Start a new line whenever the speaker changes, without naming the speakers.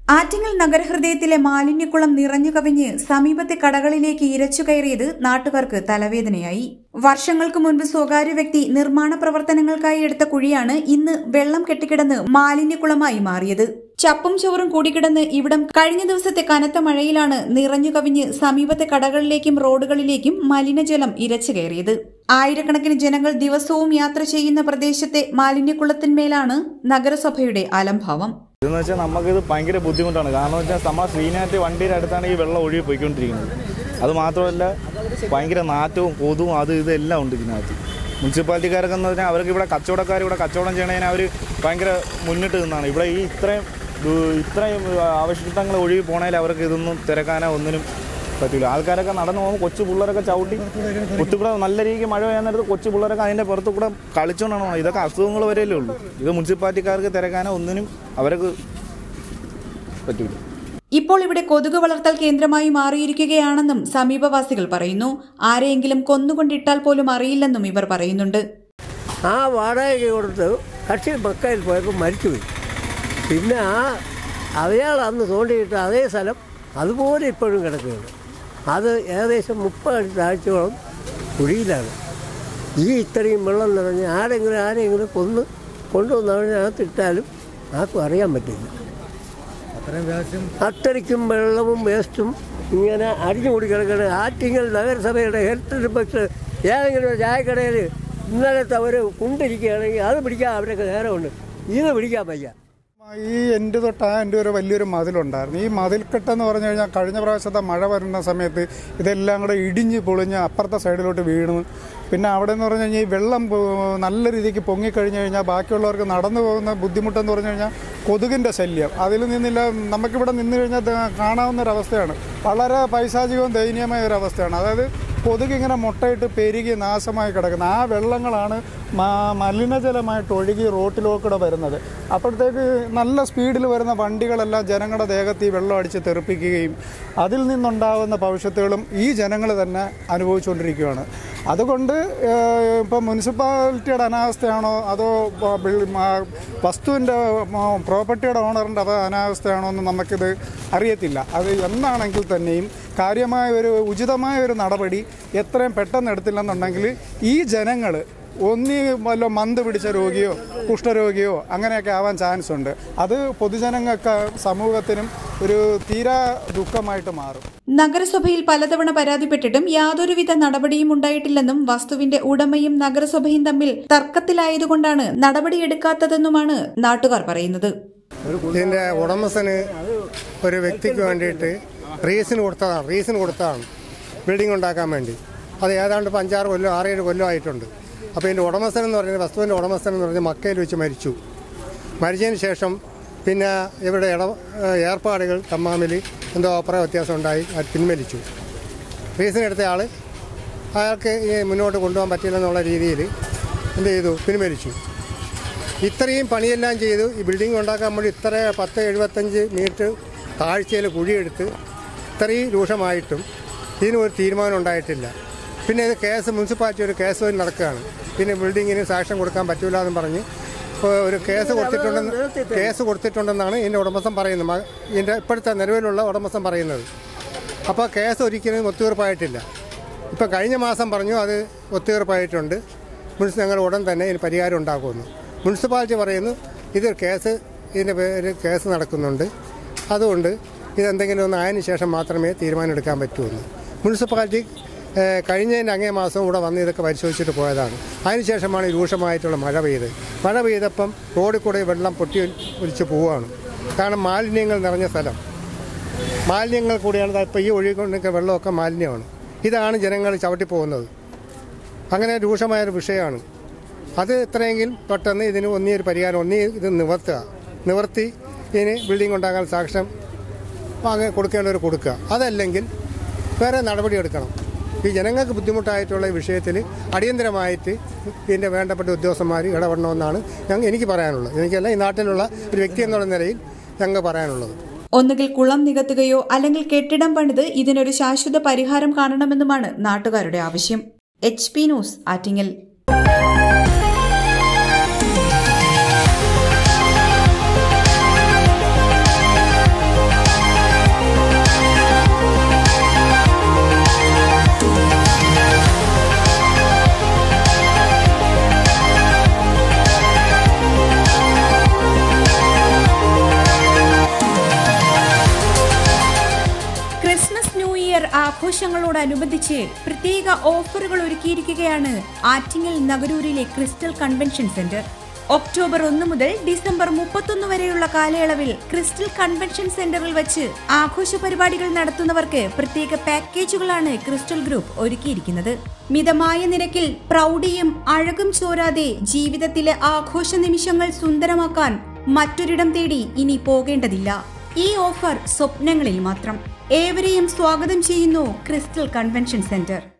ആറ്റിങ്ങൽ നഗരഹൃദയത്തിലെ മാലിന്യക്കുളം നിറഞ്ഞു കവിഞ്ഞ് സമീപത്തെ കടകളിലേക്ക് ഇരച്ചു കയറിയത് നാട്ടുകാർക്ക് തലവേദനയായി വർഷങ്ങൾക്ക് മുൻപ് സ്വകാര്യ വ്യക്തി നിർമ്മാണ പ്രവർത്തനങ്ങൾക്കായി എടുത്ത കുഴിയാണ് ഇന്ന് വെള്ളം കെട്ടിക്കിടന്ന് മാലിന്യക്കുളമായി മാറിയത് ചപ്പും ചോറും കൂടിക്കിടന്ന് ഇവിടം കഴിഞ്ഞ ദിവസത്തെ കനത്ത മഴയിലാണ് നിറഞ്ഞു കവിഞ്ഞ് സമീപത്തെ കടകളിലേക്കും റോഡുകളിലേക്കും മലിനജലം ഇരച്ചു കയറിയത് ആയിരക്കണക്കിന് ജനങ്ങൾ ദിവസവും യാത്ര ചെയ്യുന്ന പ്രദേശത്തെ മാലിന്യക്കുളത്തിന്മേലാണ് നഗരസഭയുടെ അലംഭാവം
ഇതെന്ന് വെച്ചാൽ നമുക്കിത് ഭയങ്കര ബുദ്ധിമുട്ടാണ് കാരണം വെച്ചാൽ നമ്മൾ ശ്രീനാഥ് വണ്ടിയുടെ അടുത്താണ് ഈ വെള്ളം ഒഴുകി പോയിക്കൊണ്ടിരിക്കുന്നത് അത് മാത്രമല്ല ഭയങ്കര നാറ്റവും കൊതുവും അത് ഇതെല്ലാം ഉണ്ട് ഇതിനകത്ത് മുനിസിപ്പാലിറ്റിക്കാരൊക്കെ എന്ന് പറഞ്ഞാൽ അവർക്ക് ഇവിടെ കച്ചവടക്കാർ ഇവിടെ കച്ചവടം ചെയ്യണതിന് അവർ ഭയങ്കര മുന്നിട്ട് നിന്നാണ് ഇവിടെ ഈ ഇത്രയും ദൂ- ഇത്രയും അവശിഷ്ടങ്ങൾ ഒഴുകി പോണേൽ അവർക്ക് ഇതൊന്നും തിരക്കാനോ ഒന്നിനും പറ്റില്ല ആൾക്കാരൊക്കെ നടന്നു പോകുമ്പോൾ കൊച്ചു പിള്ളേരൊക്കെ ചവിട്ടി കുത്തിക്കൂടെ നല്ല രീതിക്ക് മഴ പെയ്യാൻ നേരത്ത് കൊച്ചു പിള്ളേരൊക്കെ അതിൻ്റെ പുറത്തു കൂടെ കളിച്ചുകൊണ്ടാണ് പോകുന്നത്. ഇതൊക്കെ അസുഖങ്ങൾ വരെയല്ലേ ഉള്ളൂ ഇത് മുനിസിപ്പാലിറ്റിക്കാർക്ക് തിരക്കാനോ ഒന്നിനും അവർക്ക് പറ്റില്ല
ഇപ്പോൾ ഇവിടെ കൊതുക് വളർത്തൽ കേന്ദ്രമായി മാറിയിരിക്കുകയാണെന്നും സമീപവാസികൾ പറയുന്നു ആരെയെങ്കിലും കൊന്നുകൊണ്ടിട്ടാൽ പോലും അറിയില്ലെന്നും ഇവർ പറയുന്നുണ്ട്
ആ വാടകയ്ക്ക് കൊടുത്ത് കക്ഷി മക്കയിൽ പോയപ്പോൾ മരിച്ചുപോയി പിന്നെ ആ അയാൾ അന്ന് തോണ്ടിയിട്ട് അതേ സ്ഥലം അതുപോലെ ഇപ്പോഴും കിടക്കുകയാണ് അത് ഏകദേശം മുപ്പത് അടി താഴ്ചയോളം കുഴിയിലാണ് ഈ ഇത്രയും വെള്ളം നിറഞ്ഞ് ആരെങ്കിലും ആരെങ്കിലും കൊന്ന് കൊണ്ടുവന്ന് അതിനകത്തിട്ടാലും ആർക്കും അറിയാൻ പറ്റില്ല അത്രയ്ക്കും വെള്ളവും വേസ്റ്റും ഇങ്ങനെ അടിഞ്ഞുകൂടി കിടക്കുന്നത് ആറ്റിങ്ങൽ നഗരസഭയുടെ ഹെൽത്ത് ഡിപ്പാർട്ട്മെന്റ് ഏതെങ്കിലും ഒരു ചായക്കടയിൽ ഇന്നലത്തെ അവർ കുണ്ടിരിക്കുകയാണെങ്കിൽ അത് പിടിക്കാൻ അവരൊക്കെ നേരമുണ്ട് ഇത് പിടിക്കാൻ വയ്യ
ഈ എൻ്റെ തൊട്ട് ആ എൻ്റെ ഒരു വലിയൊരു മതിലുണ്ടായിരുന്നു ഈ മതിൽക്കെട്ടെന്ന് പറഞ്ഞു കഴിഞ്ഞാൽ കഴിഞ്ഞ പ്രാവശ്യത്തെ മഴ വരുന്ന സമയത്ത് ഇതെല്ലാം കൂടെ ഇടിഞ്ഞ് പൊളിഞ്ഞ് അപ്പുറത്തെ സൈഡിലോട്ട് വീണു പിന്നെ അവിടെ എന്ന് പറഞ്ഞു കഴിഞ്ഞാൽ ഈ വെള്ളം പോ- നല്ല രീതിക്ക് പൊങ്ങിക്കഴിഞ്ഞ് കഴിഞ്ഞാൽ ബാക്കിയുള്ളവർക്ക് നടന്നു പോകുന്ന ബുദ്ധിമുട്ടെന്ന് പറഞ്ഞു കഴിഞ്ഞാൽ കൊതുകിൻ്റെ ശല്യം അതിൽ നിന്നില്ല നമുക്കിവിടെ നിന്ന് കഴിഞ്ഞാൽ ദ- കാണാവുന്ന ഒരവസ്ഥയാണ് വളരെ പൈശാചികവും ദയനീയമായ ഒരു അവസ്ഥയാണ് അതായത് കൊതുക് ഇങ്ങനെ മുട്ടയിട്ട് പെരുകി നാശമായി കിടക്കുന്നത് ആ വെള്ളങ്ങളാണ് മാ- മലിനജലമായിട്ട് ഒഴുകി റോട്ടിലൂടെ വരുന്നത് അപ്പോഴത്തേക്ക് നല്ല സ്പീഡിൽ വരുന്ന വണ്ടികളെല്ലാം ജനങ്ങളുടെ ദേഹത്ത് ഈ വെള്ളം അടിച്ച് തെറിപ്പിക്കുകയും അതിൽ നിന്നുണ്ടാകുന്ന ഭവിഷ്യത്തുകളും ഈ ജനങ്ങൾ തന്നെ അനുഭവിച്ചുകൊണ്ടിരിക്കുകയാണ് അതുകൊണ്ട് ഏഹ്, ഇപ്പം മുനിസിപ്പാലിറ്റിയുടെ അനാവസ്ഥയാണോ അതോ ബ- ബിൽ- മാ- വസ്തുവിൻ്റെ മ- പ്രോപ്പർട്ടിയുടെ ഓണറിൻ്റെ അത് അനാവസ്ഥയാണോ എന്ന് നമുക്കിത് അറിയത്തില്ല അത് എന്താണെങ്കിൽ തന്നെയും കാര്യമായ ഒരു ഉചിതമായ ഒരു നടപടി എത്രയും പെട്ടെന്ന് എടുത്തില്ലെന്നുണ്ടെങ്കിൽ ഈ ജനങ്ങൾ ഒന്നി വല്ല മന്ത് പിടിച്ച രോഗിയോ കുഷ്ഠരോഗിയോ അങ്ങനെയൊക്കെ ആവാൻ ചാൻസ് ഉണ്ട് അത് പൊതുജനങ്ങൾക്ക് സമൂഹത്തിനും ഒരു തീരാ ദുഃഖമായിട്ട് മാറും
നഗരസഭയിൽ പലതവണ പരാതിപ്പെട്ടിട്ടും യാതൊരുവിധ നടപടിയും ഉണ്ടായിട്ടില്ലെന്നും വസ്തുവിന്റെ ഉടമയും നഗരസഭയും തമ്മിൽ തർക്കത്തിലായതുകൊണ്ടാണ് നടപടിയെടുക്കാത്തതെന്നുമാണ് നാട്ടുകാർ പറയുന്നത്
ഇതിൻ്റെ ഉടമസ്ഥന് ഒരു വ്യക്തിക്ക് വേണ്ടിയിട്ട് റീസിന് കൊടുത്തതാണ് റീസിന് കൊടുത്തതാണ് ബിൽഡിംഗ് ഉണ്ടാക്കാൻ വേണ്ടി അത് ഏതാണ്ട് ഇപ്പം അഞ്ചാറ് കൊല്ലം ആറേഴ് കൊല്ലം ആയിട്ടുണ്ട് അപ്പോൾ ഇതിൻ്റെ ഉടമസ്ഥൻ എന്ന് പറയുന്നത് വസ്തുവിൻ്റെ ഉടമസ്ഥൻ എന്ന് പറഞ്ഞാൽ മക്കയിൽ വെച്ച് മരിച്ചു മരിച്ചതിന് ശേഷം പിന്നെ ഇവിടെ ഇട ഏർപ്പാടുകൾ തമ്മാമിൽ എന്തോ അഭിപ്രായ വ്യത്യാസം ഉണ്ടായി അത് പിൻവലിച്ചു റീസിന് എടുത്ത ആൾ അയാൾക്ക് ഈ മുന്നോട്ട് കൊണ്ടുപോകാൻ പറ്റില്ലെന്നുള്ള രീതിയിൽ എന്ത് ചെയ്തു പിൻവലിച്ചു ഇത്രയും പണിയെല്ലാം ചെയ്തു ഈ ബിൽഡിംഗ് ഉണ്ടാക്കാൻ വേണ്ടി ഇത്ര പത്ത് എഴുപത്തഞ്ച് മീറ്റർ താഴ്ചയിൽ കുഴിയെടുത്ത് ഇത്രയും രൂക്ഷമായിട്ടും ഇതിന് ഒരു തീരുമാനം ഉണ്ടായിട്ടില്ല പിന്നെ ഇത് കേസ് മുനിസിപ്പാലിറ്റി ഒരു കേസ് വഴി നടക്കുകയാണ് പിന്നെ ബിൽഡിങ്ങിന് സാക്ഷ്യം കൊടുക്കാൻ പറ്റൂല എന്ന് പറഞ്ഞ് ഇപ്പോൾ ഒരു കേസ് കൊടുത്തിട്ടുണ്ടെന്ന് കേസ് കൊടുത്തിട്ടുണ്ടെന്നാണ് ഇതിൻ്റെ ഉടമസ്ഥൻ പറയുന്നത് മ- ഇതിൻ്റെ ഇപ്പോഴത്തെ നിലവിലുള്ള ഉടമസ്ഥൻ പറയുന്നത് അപ്പോൾ കേസ് ഒരിക്കലും ഒത്തുതീർപ്പായിട്ടില്ല ഇപ്പോൾ കഴിഞ്ഞ മാസം പറഞ്ഞു അത് ഒത്തുതീർപ്പായിട്ടുണ്ട് മുനിസിപ്പൽ ഞങ്ങൾ ഉടൻ തന്നെ ഇതിന് പരിഹാരം ഉണ്ടാക്കുമെന്ന് മുനിസിപ്പാലിറ്റി പറയുന്നു ഇത് കേസ് ഇതിൻ്റെ പേര് കേസ് നടക്കുന്നുണ്ട് അതുകൊണ്ട് ഇതെന്തെങ്കിലും ഒന്ന് ആയതിനു ശേഷം മാത്രമേ തീരുമാനം എടുക്കാൻ പറ്റുമെന്ന് മുനിസിപ്പാലിറ്റി ഏഹ്, കഴിഞ്ഞതിൻ്റെ അങ്ങേ മാസം ഇവിടെ വന്ന് ഇതൊക്കെ പരിശോധിച്ചിട്ട് പോയതാണ് അതിനുശേഷമാണ് ഈ രൂക്ഷമായിട്ടുള്ള മഴ പെയ്തത് മഴ പെയ്തപ്പം റോഡിൽ കൂടെ വെള്ളം പൊട്ടി ഒലിച്ച് പോവുകയാണ് കാരണം മാലിന്യങ്ങൾ നിറഞ്ഞ സ്ഥലം മാലിന്യങ്ങൾ കൂടിയാണ് ഇപ്പോൾ ഈ ഒഴുകിക്കൊണ്ടിരിക്കുന്ന വെള്ളമൊക്കെ മാലിന്യമാണ് ഇതാണ് ജനങ്ങൾ ചവിട്ടി പോകുന്നത് അങ്ങനെ രൂക്ഷമായൊരു വിഷയമാണ് അത് എത്രയെങ്കിലും പെട്ടെന്ന് ഇതിന് ഒന്നീ ഒരു പരിഹാരം ഒന്നീ ഇത് നിവർത്തുക നിവർത്തി ഇതിന് ബിൽഡിംഗ് ഉണ്ടാക്കാൻ സാക്ഷ്യം വാങ്ങി കൊടുക്കേണ്ടവർ കൊടുക്കുക അതല്ലെങ്കിൽ വേറെ നടപടി എടുക്കണം ഈ ജനങ്ങൾക്ക് ബുദ്ധിമുട്ടായിട്ടുള്ള ഈ വിഷയത്തിൽ അടിയന്തരമായിട്ട് ഇതിൻ്റെ വേണ്ടപ്പെട്ട ഉദ്യോഗസ്ഥന്മാർ ഇടപെടണമെന്നാണ് ഞങ്ങൾ എനിക്ക് പറയാനുള്ളത് എനിക്കല്ല ഈ നാട്ടിലുള്ള ഒരു വ്യക്തി എന്നുള്ള നിലയിൽ ഞങ്ങൾക്ക് പറയാനുള്ളത്
ഒന്നുകിൽ കുളം നികത്തുകയോ അല്ലെങ്കിൽ കെട്ടിടം പണിത് ഇതിനൊരു ശാശ്വത പരിഹാരം കാണണമെന്നുമാണ് നാട്ടുകാരുടെ ആവശ്യം എച്ച് പി ന്യൂസ് ആറ്റിങ്ങൽ ആഘോഷങ്ങളോടനുബന്ധിച്ച് പ്രത്യേക ഓഫറുകൾ ഒരുക്കിയിരിക്കുകയാണ് ആറ്റിങ്ങൽ നഗരൂരിലെ ക്രിസ്റ്റൽ കൺവെൻഷൻ സെന്റർ ഒക്ടോബർ ഒന്ന് മുതൽ ഡിസംബർ മുപ്പത്തൊന്ന് വരെയുള്ള കാലയളവിൽ ക്രിസ്റ്റൽ കൺവെൻഷൻ സെന്ററിൽ വെച്ച് ആഘോഷ പരിപാടികൾ നടത്തുന്നവർക്ക് പ്രത്യേക പാക്കേജുകളാണ് ക്രിസ്റ്റൽ ഗ്രൂപ്പ് ഒരുക്കിയിരിക്കുന്നത് മിതമായ നിരക്കിൽ പ്രൗഢിയും അഴകും ചോരാതെ ജീവിതത്തിലെ ആഘോഷ നിമിഷങ്ങൾ സുന്ദരമാക്കാൻ മറ്റൊരിടം തേടി ഇനി പോകേണ്ടതില്ല ഈ ഓഫർ സ്വപ്നങ്ങളിൽ മാത്രം ഏവരെയും സ്വാഗതം ചെയ്യുന്നു ക്രിസ്റ്റൽ കൺവെൻഷൻ സെന്റർ